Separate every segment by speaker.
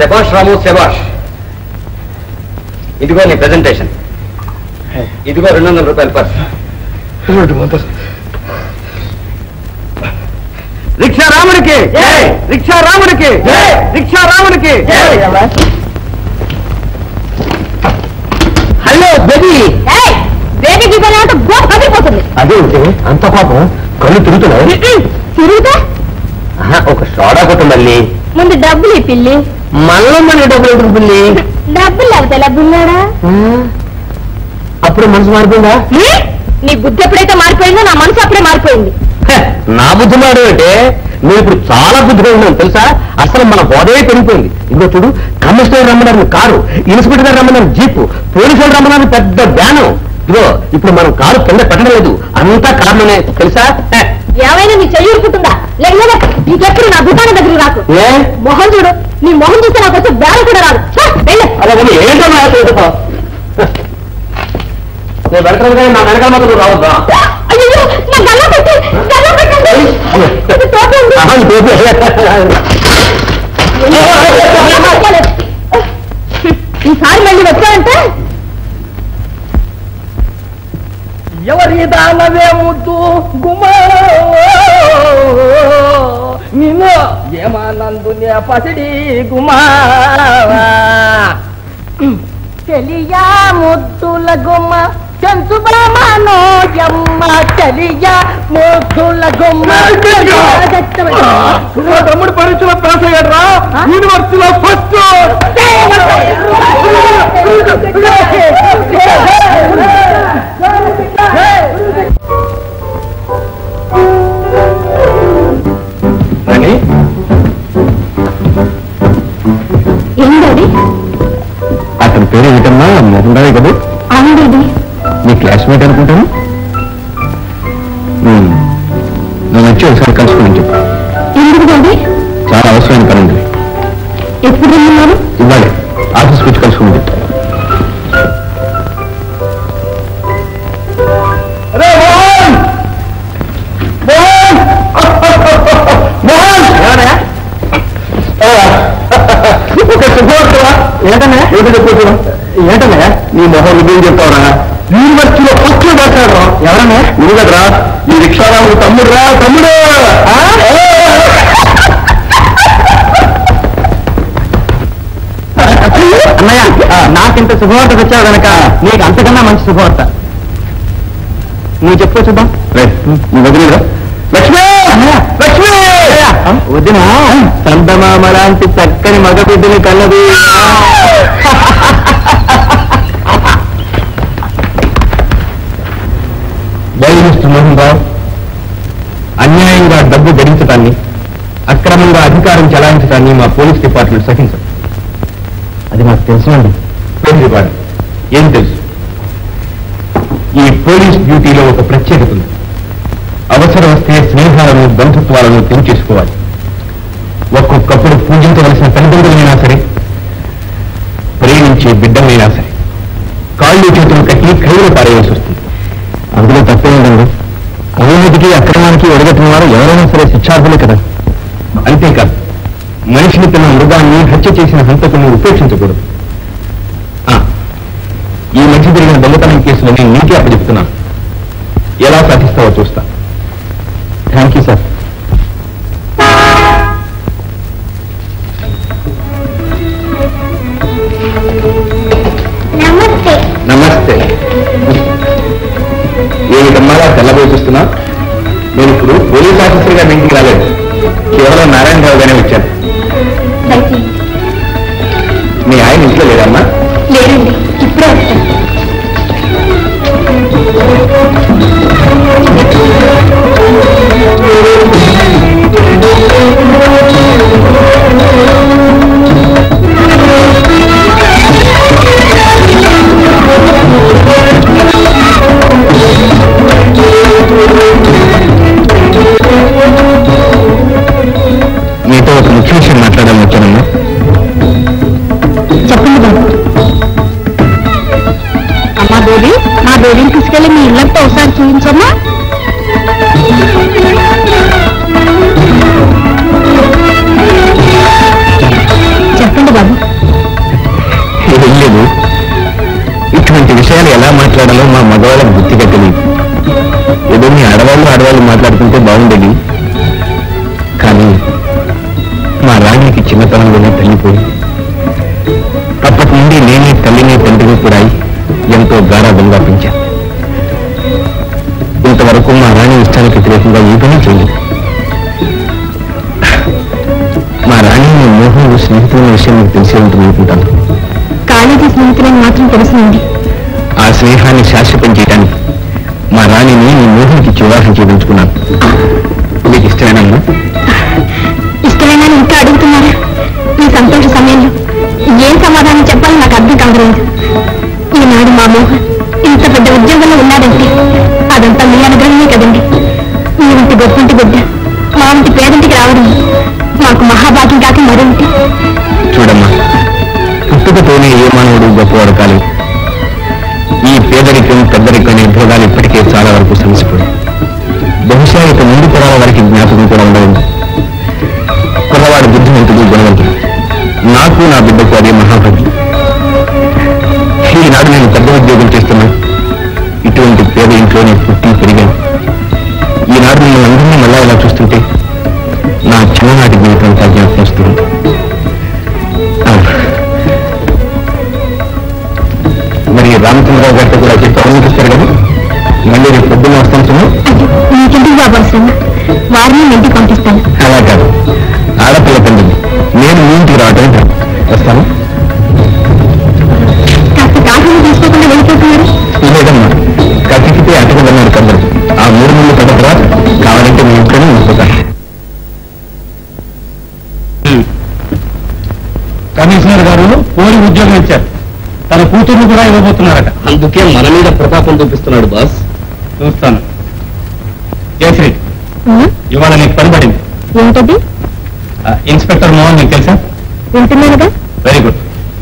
Speaker 1: శభాష్ రాము శభాష్ ఇదిగో నీ ప్రెజెంటేషన్ ఇదిగో రెండు వందల రూపాయల పర్స్ రిక్షా రాముడికి రిక్షా రాముడికి రిక్షా రాముడికి హలో బేబీ
Speaker 2: వేదిక గోడ పగిలిపోతుంది
Speaker 1: అదే అంత పాపం కళ్ళు తిరుగుతున్నాయి
Speaker 2: తిరుగుతా
Speaker 1: ఒక సోడా కొట్టు మళ్ళీ
Speaker 2: ముందు డబ్బులు ఈ పిల్లి
Speaker 1: మళ్ళీ మన డబ్బులు ఎదురు పిల్లి
Speaker 2: డబ్బులు లేకపోతే డబ్బున్నాడా
Speaker 1: అప్పుడు మనసు మారిపోయిందా
Speaker 2: నీ బుద్ధి ఎప్పుడైతే మారిపోయిందో నా మనసు అప్పుడే మారిపోయింది
Speaker 1: హ, నా బుద్ధి మాట అంటే నువ్వు ఇప్పుడు చాలా బుద్ధిగా ఉన్నావు తెలుసా అసలు మన గోదావరి పెరిగిపోయింది ఇంకో చూడు కమిషనర్ రమ్మన్నారు కారు ఇన్స్పెక్టర్ గారు రమ్మన్నారు జీపు పోలీసులు రమ్మన్నారు పెద్ద వ్యాను ఇదిగో ఇప్పుడు మనం కారు కింద పెట్టడం లేదు అంతా కారణమే తెలుసా హ,
Speaker 2: ఏమైనా నీ చెయ్యి ఉరుకుతుందా లేదా నీకెప్పుడు నా దుకాణం దగ్గరికి రాకు
Speaker 1: ఏ
Speaker 2: మొహం చూడు నీ మొహం చూస్తే నాకు వచ్చే బేరం కూడా రాదు ఛ, వెళ్ళు.
Speaker 1: అలా కానీ ఏంటో నా చూసుకో నేను వెళ్తాను కానీ నా వెనకాల మాత్రం నువ్వు రావద్దా
Speaker 2: అయ్యో నా గల్ల పెట్టి గల్ల పెట్టండి ఇది తోటండి.
Speaker 1: ఆహా, ఈ టోపీ.
Speaker 2: ఈసారి మళ్ళీ వచ్చావంటే
Speaker 3: ఎవరి దానవే ముద్దు గుమా నిన్ను ఏమానందునే పసిడి గుమా చెలియా ముద్దుల గుమ్మ చెంచు బ్రహ్మనోయమ్మ చెలియా ముద్దుల గుమ్మ తమ్ముడు పరీక్షలో పాస్ అయ్యాడ్రా యూనివర్సిటీలో ఫస్ట్
Speaker 1: అని
Speaker 2: ఏంటది
Speaker 1: అతని పేరు ఏమిటమ్మా మోహన్ కదా
Speaker 2: అవునండి
Speaker 1: మీ క్లాస్మేట్ అనుకుంటాను ఉమ్. నువ్వు వచ్చి ఒకసారి కలుసుకుని చెప్పు
Speaker 2: ఎందుకు డాడీ
Speaker 1: చాలా అవసరమైన పని ఉంది
Speaker 2: ఎప్పుడు రమ్మన్నారు
Speaker 1: ఇవ్వాలి ఆఫీస్కి వచ్చి కలుసుకుని చెప్పు
Speaker 3: రే మోహన్ మోహన్ మోహన్
Speaker 1: ఒక శుభవార్తవా ఏంటన్నా ఏంటో చెప్పు ఏంటన్నా నీ మొహం నువ్వేం చెప్తావురా యూనివర్సిటీలో ఫస్ట్ మాట్లాడరా ఎవరన్నా నువ్వు కదరా ఈ రిక్షారాము తమ్ముడు రా తమ్ముడు అన్నయ్య నాకింత శుభవార్త వచ్చావు కనుక నీకు అంతకన్నా మంచి శుభవార్త నువ్వు చెప్పు చూద్దాం నువ్వు వదిలేదా లక్ష్మి లక్ష్మి వదిన చందమామ లాంటి చక్కని మగ బిడ్డని కన్నది మిస్టర్ మోహన్ రావు అన్యాయంగా డబ్బు గడించడాన్ని అక్రమంగా అధికారం చెలాయించడాన్ని మా పోలీస్ డిపార్ట్మెంట్ సహించదు అది మాకు తెలుసునండి పోలీస్ డిపార్ట్మెంట్ ఏం తెలుసు ఈ పోలీస్ డ్యూటీలో ఒక ప్రత్యేకత ఉంది అవసరం వస్తే స్నేహాలను బంధుత్వాలను పెంచేసుకోవాలి ఒక్కొక్కప్పుడు పూజించవలసిన తల్లిదండ్రులైనా సరే ప్రేమించే బిడ్డలైనా సరే కాళ్ళు చేతులు కట్టి ఖైలు పారేయాల్సి వస్తుంది అందులో తప్పేందండి అవినీతికి అక్రమానికి ఎడగట్టిన వారు ఎవరైనా సరే శిక్షార్హులే కదా అంతేకాదు మనిషిని తన మృగాన్ని హత్య చేసిన హంతకుని ఉపేక్షించకూడదు ఆ, ఈ మధ్య జరిగిన దొంగతనం కేసులో నేను నీకే అప్పచెప్తున్నాను ఎలా సాధిస్తావో చూస్తా థ్యాంక్ యూ సార్
Speaker 2: నమస్తే
Speaker 1: నమస్తే ఏమిటమ్మా తెల్లబోయి చూస్తున్నా నేను ఇప్పుడు పోలీస్ ఆఫీసర్గా మీ ఇంటికి రాలేదు కేవలం నారాయణరావు గానే వచ్చాను
Speaker 2: దయచేయండి
Speaker 1: మీ ఆయన ఇంట్లో లేదమ్మా
Speaker 2: లేదండి ఇప్పుడే వచ్చాను
Speaker 1: మీతో ఒక ముఖ్య విషయం మాట్లాడాలని వచ్చానమ్మా
Speaker 2: చెప్పండి బాబు అమ్మా బేబీ మా బేబీని తీసుకెళ్ళి మీ ఇళ్ళంతా ఒకసారి చూపించమ్మా చెప్పండి బాబు
Speaker 1: ఎలా మాట్లాడాలో మా మగవాళ్ళకి గుర్తిగా తెలియదు ఏదో మీ ఆడవాళ్ళు ఆడవాళ్ళు మాట్లాడుకుంటే బాగుండేది కానీ మా రాణికి చిన్నతనంలోనే తల్లిపోయి అప్పటి నుండి నేనే తల్లిని తండ్రిని కూడా అయి ఎంతో గారాబంగా పెంచాను ఇంతవరకు మా రాణి ఇష్టానికి వ్యతిరేకంగా ఏ పని చేయలేదు మా రాణి మీ మోహన్ స్నేహితులైన విషయం మీకు తెలిసే ఉంటుంది అనుకుంటాను
Speaker 2: కాలేజీ స్నేహితులని మాత్రం తెలుసునండి
Speaker 1: ఆ స్నేహాన్ని శాశ్వతం చేయడానికి మా రాణిని మీ మోహన్కి వివాహం చేయించుకున్నాను మీకు ఇష్టమేనమ్మా
Speaker 2: ఇష్టమైన ఇంకా అడుగుతున్నారా ఈ సంతోష సమయంలో ఏం సమాధానం చెప్పాలో నాకు అర్థం కావలేదు ఈనాడు మా మోహన్ ఇంత పెద్ద ఉద్యోగంలో ఉన్నాడంటే అదంతా మీ అనుగ్రహమే కదండి మీ వంటి గొప్పంటి బిడ్డ మా వంటి పేదంటికి రావడం మాకు మహాభాగ్యం కాక మరొకటి
Speaker 1: చూడమ్మా పుట్టుకతోనే ఏ మానవుడు గొప్పవాడు కాలేదు ఈ పేదరికం పెద్దరికం అనే భోగాలు ఇప్పటికే చాలా వరకు సమసిపోయాయి బహుశా ఇక ముందు తరాల వారికి జ్ఞాపకం కూడా ఉండదు కుర్రవాడు బుద్ధిమంతుడు గుణవంతుడు నాకు నా బిడ్డకు అదే మహాభాగ్యం ఈనాడు నేను పెద్ద ఉద్యోగం చేస్తున్నా ఇటువంటి పేద ఇంట్లోనే పుట్టి పెరిగాను ఈనాడు మిమ్మల్ని అందరినీ మళ్ళా ఇలా చూస్తుంటే నా చిన్ననాటి జీవితం అంతా జ్ఞాపకం వస్తుంది ఆ. మరి రామచంద్రరావు గారితో కూడా చెప్పి అవలంకిస్తారు కదా మళ్ళీ రేపు పొద్దున్న వస్తాను సుమా
Speaker 2: మీకెందుకు బాబాల్సిన వారిని మీ ఇంటికి పంపిస్తాను
Speaker 1: అలా కాదు ఆడపిల్ల పండింది నేను మీ ఇంటికి రావటం కాదు. వస్తాను
Speaker 2: కాస్త కాఫీని తీసుకోకుండా వెళ్ళిపోతున్నారు
Speaker 1: లేదమ్మా కత్తికితే అటకదన్నాడు కందరు ఆ మూడు నెలలు పడ్డ తర్వాత కావాలంటే మీ ఇంట్లోనే ఉంచుకుంటాను
Speaker 3: కమిషనర్ గారు పోలి ఉద్యోగం ఇచ్చారు తన కూతుర్ని కూడా ఇవ్వబోతున్నారట
Speaker 1: అందుకే మన మీద ప్రతాపం చూపిస్తున్నాడు బాస్
Speaker 3: చూస్తాను జయశ్రీ ఇవాళ నీకు పని పడింది
Speaker 2: ఏంటది
Speaker 3: ఆ, ఇన్స్పెక్టర్ మోహన్ నీకు తెలుసా
Speaker 2: వింటున్నానుగా
Speaker 3: వెరీ గుడ్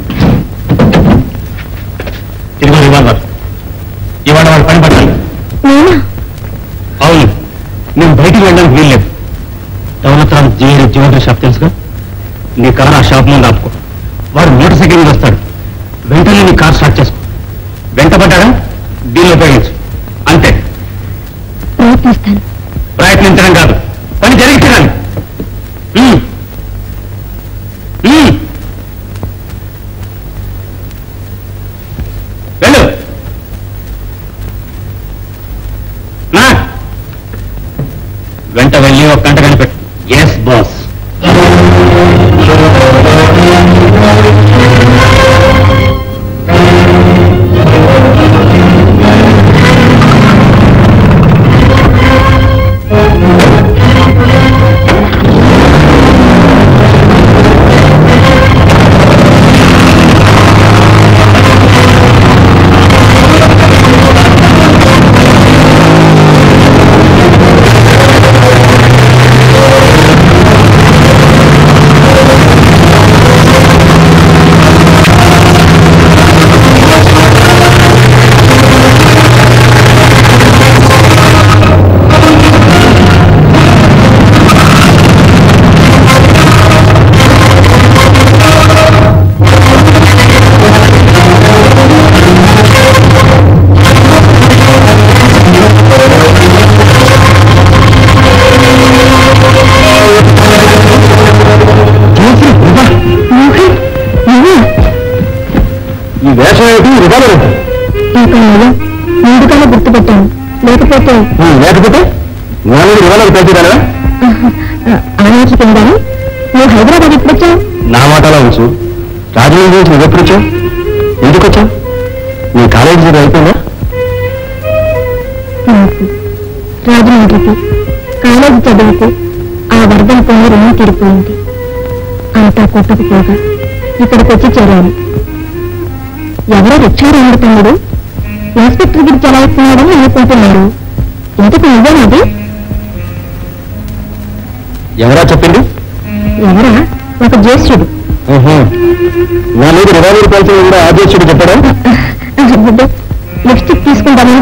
Speaker 3: ఇదిగో రివాల్వర్ ఇవాళ వాడు పని పట్టాలి
Speaker 2: నేనా
Speaker 3: అవును నేను బయటికి వెళ్ళడానికి వీల్లేదు దౌలతరాం జిఏడి జ్యువెలరీ షాప్ తెలుసుగా నీ కార్ ఆ షాప్ ముందు ఆపుకో వాడు మోటార్ సైకిల్ మీద వస్తాడు వెంటనే నీ కార్ స్టార్ట్ చేసుకో వెంటబడ్డాడా దీన్ని ఉపయోగించు అంతే
Speaker 2: ప్రయత్నిస్తాను
Speaker 3: ప్రయత్నించడం కాదు పని జరిగించడానికి ఉమ్. ఉమ్. వెళ్ళు నా. వెంట వెళ్ళి ఒక గంట కనిపెట్టు ఎస్ బాస్
Speaker 2: మోహన్ నువ్వా
Speaker 1: ఈ వేషం ఏంటి రివాల్వర్ ఏంటి?
Speaker 2: ఈ కాలంలో ముందుగానే గుర్తుపెట్టాను లేకపోతే
Speaker 1: ఉమ్, లేకపోతే నేను రివాల్వర్ పెంచుతానా
Speaker 2: ఆలోచి కిందని నువ్వు హైదరాబాద్ ఎప్పుడు వచ్చావు
Speaker 1: నా మాటలో ఉంచు రాజమండ్రి నుంచి నువ్వు ఎప్పుడు వచ్చావు ఎందుకు వచ్చావు నీ కాలేజీ చదువు అయిపోయిందా
Speaker 2: నాకు రాజమండ్రికి కాలేజీ చదువుకు ఆ వరదల పోయి రుణం తీరిపోయింది అంతా కొట్టుకుపోగా ఇక్కడికి వచ్చి చేరాను ఎవరో రిక్షారాముడు తమ్ముడు ఇన్స్పెక్టర్ గిరి చలాయిస్తున్నాడని అనుకుంటున్నారు ఇంతకు నిజమది
Speaker 1: ఎవరా చెప్పింది
Speaker 2: ఎవరా ఒక జ్యేష్ఠుడు
Speaker 1: నా మీద రివాల్వర్ పేల్చిన కూడా ఆదేశుడు చెప్పాడా
Speaker 2: లిప్స్టిక్ తీసుకుంటామని